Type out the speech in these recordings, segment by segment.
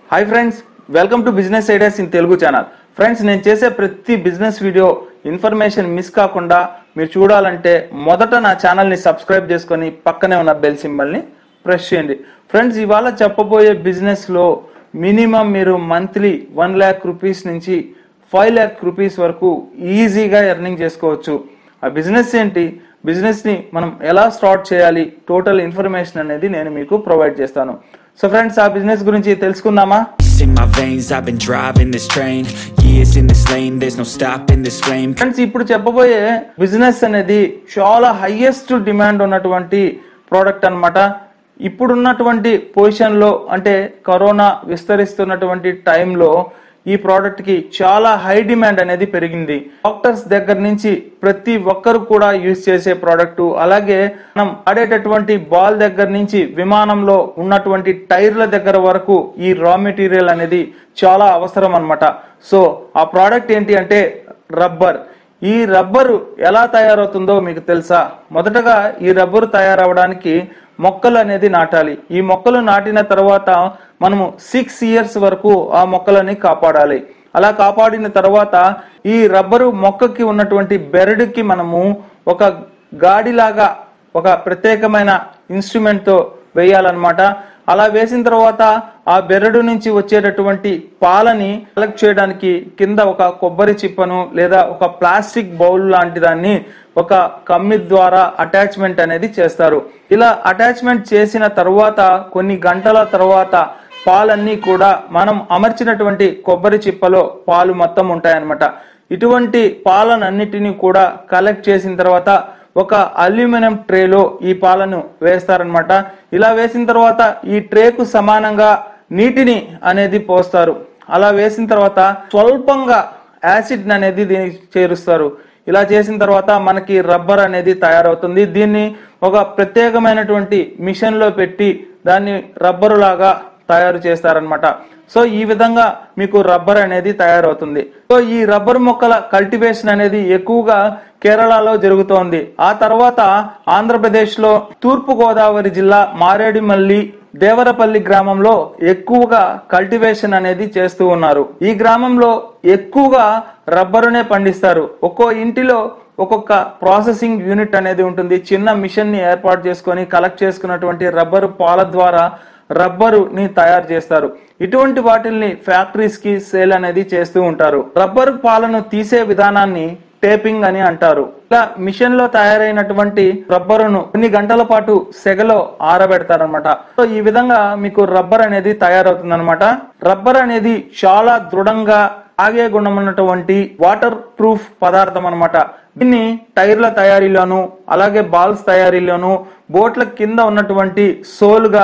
Hi friends welcome to business ideas in Telugu channel friends నేను చేసే ప్రతి బిజినెస్ వీడియో ఇన్ఫర్మేషన్ మిస్ కాకుండా మీరు చూడాలంటే మొదట నా ఛానల్ని సబ్స్క్రైబ్ చేసుకొని పక్కనే ఉన్న బెల్ సింబల్ని ప్రెస్ చేయండి ఫ్రెండ్స్ ఇవాళ చెప్పబోయే బిజినెస్లో మినిమం మీరు మంత్లీ వన్ ల్యాక్ రూపీస్ నుంచి ఫైవ్ ల్యాక్ రూపీస్ వరకు ఈజీగా ఎర్నింగ్ చేసుకోవచ్చు ఆ బిజినెస్ ఏంటి బిజినెస్ని మనం ఎలా స్టార్ట్ చేయాలి టోటల్ ఇన్ఫర్మేషన్ అనేది నేను మీకు ప్రొవైడ్ చేస్తాను సో ఫ్రెండ్స్ ఆ బిజినెస్ గురించి తెలుసుకుందామా in my veins, I've been driving this train. Years in this lane, there's no stopping this flame. Friends ఇప్పుడు చెప్పబోయే బిజినెస్ అనేది చాలా హైయెస్ట్ డిమాండ్ ఉన్నటువంటి ప్రోడక్ట్ అన్నమాట ఇప్పుడున్నటువంటి పొజిషన్లో అంటే కరోనా విస్తరిస్తున్నటువంటి టైంలో ఈ ప్రోడక్ట్ కి చాలా హై డిమాండ్ అనేది పెరిగింది డాక్టర్స్ దగ్గర నుంచి ప్రతి ఒక్కరు కూడా యూజ్ చేసే ప్రోడక్ట్ అలాగే మనం ఆడేటటువంటి బాల్ దగ్గర నుంచి విమానంలో ఉన్నటువంటి టైర్ల దగ్గర వరకు ఈ రా మెటీరియల్ అనేది చాలా అవసరం అన్నమాట సో ఆ ప్రోడక్ట్ ఏంటి అంటే రబ్బర్ ఈ రబ్బరు ఎలా తయారవుతుందో మీకు తెలుసా మొదటగా ఈ రబ్బరు తయారవడానికి మొక్కలు అనేది నాటాలి ఈ మొక్కలు నాటిన తర్వాత మనము సిక్స్ ఇయర్స్ వరకు ఆ మొక్కలని కాపాడాలి అలా కాపాడిన తర్వాత ఈ రబ్బరు మొక్కకి ఉన్నటువంటి బెరడుకి మనము ఒక గాడిలాగా ఒక ప్రత్యేకమైన ఇన్స్ట్రుమెంట్తో వేయాలన్నమాట అలా వేసిన తర్వాత ఆ బెరడు నుంచి వచ్చేటటువంటి పాలని కలెక్ట్ చేయడానికి కింద ఒక కొబ్బరి చిప్పను లేదా ఒక ప్లాస్టిక్ బౌల్ లాంటి దాన్ని ఒక కమ్మి ద్వారా అటాచ్మెంట్ అనేది చేస్తారు ఇలా అటాచ్మెంట్ చేసిన తర్వాత కొన్ని గంటల తర్వాత పాలన్నీ కూడా మనం అమర్చినటువంటి కొబ్బరి చిప్పలో పాలు మొత్తం ఉంటాయన్నమాట ఇటువంటి పాలనన్నిటినీ కూడా కలెక్ట్ చేసిన తర్వాత ఒక అల్యూమినియం ట్రేలో ఈ పాలను వేస్తారనమాట ఇలా వేసిన తర్వాత ఈ ట్రేకు సమానంగా నీటిని అనేది పోస్తారు అలా వేసిన తర్వాత స్వల్పంగా యాసిడ్ అనేది దీనికి చేరుస్తారు ఇలా చేసిన తర్వాత మనకి రబ్బర్ అనేది తయారవుతుంది దీన్ని ఒక ప్రత్యేకమైనటువంటి మిషన్ లో పెట్టి దాన్ని రబ్బరు లాగా తయారు చేస్తారనమాట సో ఈ విధంగా మీకు రబ్బర్ అనేది తయారవుతుంది సో ఈ రబ్బర్ మొక్కల కల్టివేషన్ అనేది ఎక్కువగా కేరళలో జరుగుతోంది ఆ తర్వాత ఆంధ్రప్రదేశ్ లో తూర్పు గోదావరి జిల్లా మారేడుమల్లి దేవరపల్లి గ్రామంలో ఎక్కువగా కల్టివేషన్ అనేది చేస్తూ ఉన్నారు ఈ గ్రామంలో ఎక్కువగా రబ్బరునే పండిస్తారు ఒక్కో ఇంటిలో ఒక్కొక్క ప్రాసెసింగ్ యూనిట్ అనేది ఉంటుంది చిన్న మిషన్ ని ఏర్పాటు చేసుకొని కలెక్ట్ చేసుకున్నటువంటి రబ్బరు పాల ద్వారా రబ్బరు ని తయారు చేస్తారు ఇటువంటి వాటిల్ని ఫ్యాక్టరీస్ కి సేల్ అనేది చేస్తూ ఉంటారు రబ్బరు పాలను తీసే విధానాన్ని టేపింగ్ అని అంటారు ఇలా మిషన్ లో తయారైనటువంటి రబ్బరును కొన్ని గంటల పాటు సెగలో ఆరబెడతారనమాట సో ఈ విధంగా మీకు రబ్బర్ అనేది తయారవుతుంది రబ్బర్ అనేది చాలా దృఢంగా ఆగే గుణం ఉన్నటువంటి వాటర్ ప్రూఫ్ పదార్థం అన్నమాట దీన్ని టైర్ల తయారీలోను అలాగే బాల్స్ తయారీలోను బోట్ల కింద ఉన్నటువంటి సోలుగా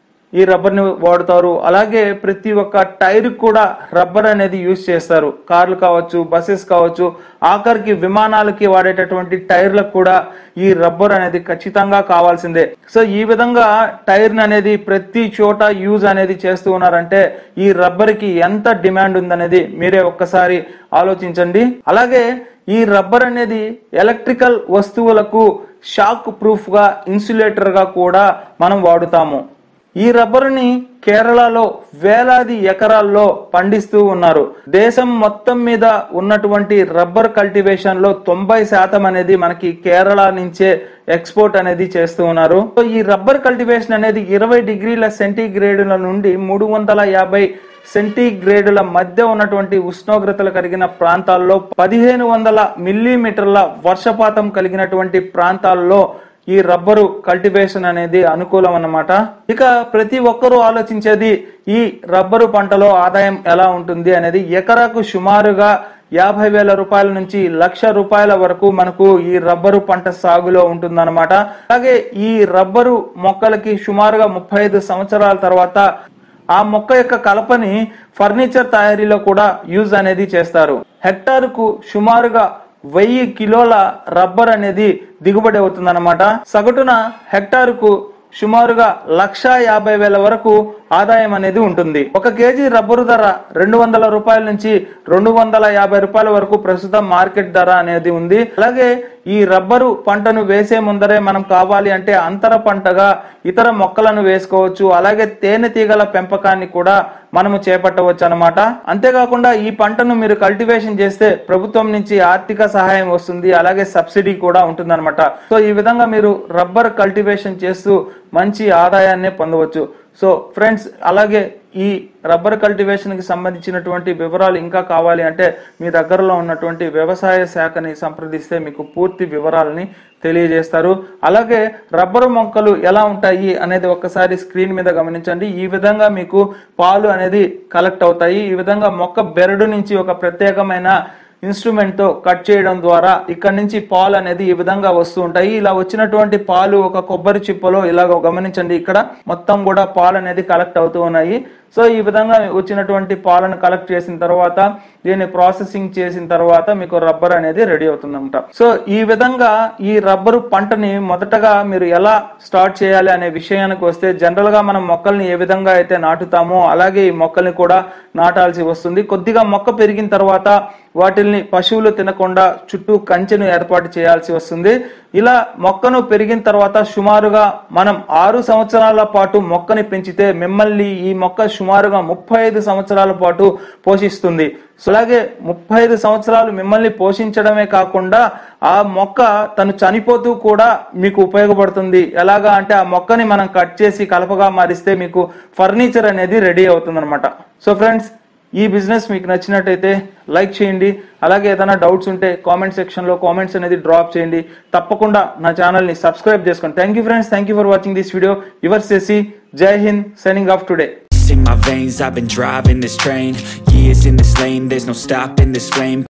ఈ రబ్బర్ని వాడుతారు అలాగే ప్రతి ఒక్క టైర్ కూడా రబ్బర్ అనేది యూజ్ చేస్తారు కార్లు కావచ్చు బస్సెస్ కావచ్చు ఆఖరికి విమానాలకి వాడేటటువంటి టైర్లకు కూడా ఈ రబ్బర్ అనేది ఖచ్చితంగా కావాల్సిందే సో ఈ విధంగా టైర్ అనేది ప్రతి చోట యూజ్ అనేది చేస్తూ ఉన్నారంటే ఈ రబ్బర్ కి ఎంత డిమాండ్ ఉందనేది మీరే ఒక్కసారి ఆలోచించండి అలాగే ఈ రబ్బర్ అనేది ఎలక్ట్రికల్ వస్తువులకు షాక్ ప్రూఫ్ గా ఇన్సులేటర్ గా కూడా మనం వాడుతాము ఈ రబ్బరుని కేరళలో వేలాది ఎకరాల్లో పండిస్తూ ఉన్నారు దేశం మొత్తం మీద ఉన్నటువంటి రబ్బర్ కల్టివేషన్ లో తొంభై శాతం అనేది మనకి కేరళ నుంచే ఎక్స్పోర్ట్ అనేది చేస్తూ ఉన్నారు సో ఈ రబ్బర్ కల్టివేషన్ అనేది ఇరవై డిగ్రీల సెంటీగ్రేడుల నుండి మూడు వందల యాభై సెంటీగ్రేడుల మధ్య ఉన్నటువంటి ఉష్ణోగ్రతలు కలిగిన ప్రాంతాల్లో పదిహేను వందల మిల్లీమీటర్ల వర్షపాతం కలిగినటువంటి ప్రాంతాల్లో ఈ రబ్బరు కల్టివేషన్ అనేది అనుకూలం అన్నమాట ఇక ప్రతి ఒక్కరూ ఆలోచించేది ఈ రబ్బరు పంటలో ఆదాయం ఎలా ఉంటుంది అనేది ఎకరాకు సుమారుగా యాభై వేల రూపాయల నుంచి లక్ష రూపాయల వరకు మనకు ఈ రబ్బరు పంట సాగులో ఉంటుందన్నమాట అలాగే ఈ రబ్బరు మొక్కలకి సుమారుగా ముప్పై ఐదు సంవత్సరాల తర్వాత ఆ మొక్క యొక్క కలపని ఫర్నిచర్ తయారీలో కూడా యూజ్ అనేది చేస్తారు హెక్టారుకు సుమారుగా వెయ్యి కిలోల రబ్బర్ అనేది దిగుబడి అవుతుందన్నమాట సగటున హెక్టారుకు సుమారుగా లక్ష యాభై వేల వరకు ఆదాయం అనేది ఉంటుంది ఒక కేజీ రబ్బరు ధర రెండు వందల రూపాయల నుంచి రెండు వందల యాభై రూపాయల వరకు ప్రస్తుతం మార్కెట్ ధర అనేది ఉంది అలాగే ఈ రబ్బరు పంటను వేసే ముందరే మనం కావాలి అంటే అంతర పంటగా ఇతర మొక్కలను వేసుకోవచ్చు అలాగే తేనెటీగల పెంపకాన్ని కూడా మనము చేపట్టవచ్చు అనమాట అంతేకాకుండా ఈ పంటను మీరు కల్టివేషన్ చేస్తే ప్రభుత్వం నుంచి ఆర్థిక సహాయం వస్తుంది అలాగే సబ్సిడీ కూడా ఉంటుందన్నమాట సో ఈ విధంగా మీరు రబ్బర్ కల్టివేషన్ చేస్తూ మంచి ఆదాయాన్ని పొందవచ్చు సో ఫ్రెండ్స్ అలాగే ఈ రబ్బర్ కల్టివేషన్ కి సంబంధించినటువంటి వివరాలు ఇంకా కావాలి అంటే మీ దగ్గరలో ఉన్నటువంటి వ్యవసాయ శాఖని సంప్రదిస్తే మీకు పూర్తి వివరాలని తెలియజేస్తారు అలాగే రబ్బరు మొక్కలు ఎలా ఉంటాయి అనేది ఒక్కసారి స్క్రీన్ మీద గమనించండి ఈ విధంగా మీకు పాలు అనేది కలెక్ట్ అవుతాయి ఈ విధంగా మొక్క బెరడు నుంచి ఒక ప్రత్యేకమైన ఇన్స్ట్రుమెంట్ తో కట్ చేయడం ద్వారా ఇక్కడ నుంచి పాలు అనేది ఈ విధంగా వస్తూ ఉంటాయి ఇలా వచ్చినటువంటి పాలు ఒక కొబ్బరి చిప్పలో ఇలాగ గమనించండి ఇక్కడ మొత్తం కూడా పాలు అనేది కలెక్ట్ అవుతూ ఉన్నాయి సో ఈ విధంగా వచ్చినటువంటి పాలను కలెక్ట్ చేసిన తర్వాత దీన్ని ప్రాసెసింగ్ చేసిన తర్వాత మీకు రబ్బర్ అనేది రెడీ అవుతుందన్నమాట సో ఈ విధంగా ఈ రబ్బరు పంటని మొదటగా మీరు ఎలా స్టార్ట్ చేయాలి అనే విషయానికి వస్తే జనరల్ గా మనం మొక్కల్ని ఏ విధంగా అయితే నాటుతామో అలాగే ఈ మొక్కల్ని కూడా నాటాల్సి వస్తుంది కొద్దిగా మొక్క పెరిగిన తర్వాత వాటిల్ని పశువులు తినకుండా చుట్టూ కంచెను ఏర్పాటు చేయాల్సి వస్తుంది ఇలా మొక్కను పెరిగిన తర్వాత సుమారుగా మనం ఆరు సంవత్సరాల పాటు మొక్కని పెంచితే మిమ్మల్ని ఈ మొక్క సుమారుగా ముప్పై ఐదు సంవత్సరాల పాటు పోషిస్తుంది సో అలాగే ముప్పై ఐదు సంవత్సరాలు మిమ్మల్ని పోషించడమే కాకుండా ఆ మొక్క తను చనిపోతూ కూడా మీకు ఉపయోగపడుతుంది ఎలాగా అంటే ఆ మొక్కని మనం కట్ చేసి కలపగా మారిస్తే మీకు ఫర్నిచర్ అనేది రెడీ అవుతుంది సో ఫ్రెండ్స్ ఈ బిజినెస్ మీకు నచ్చినట్టయితే లైక్ చేయండి అలాగే ఏదైనా డౌట్స్ ఉంటే కామెంట్ సెక్షన్లో కామెంట్స్ అనేది డ్రాప్ చేయండి తప్పకుండా నా ఛానల్ని సబ్స్క్రైబ్ చేసుకోండి thank you friends thank you for watching this video your సెసి జై హింద్ signing off today in my veins I've been driving this train Years in this lane, there's no stopping this flame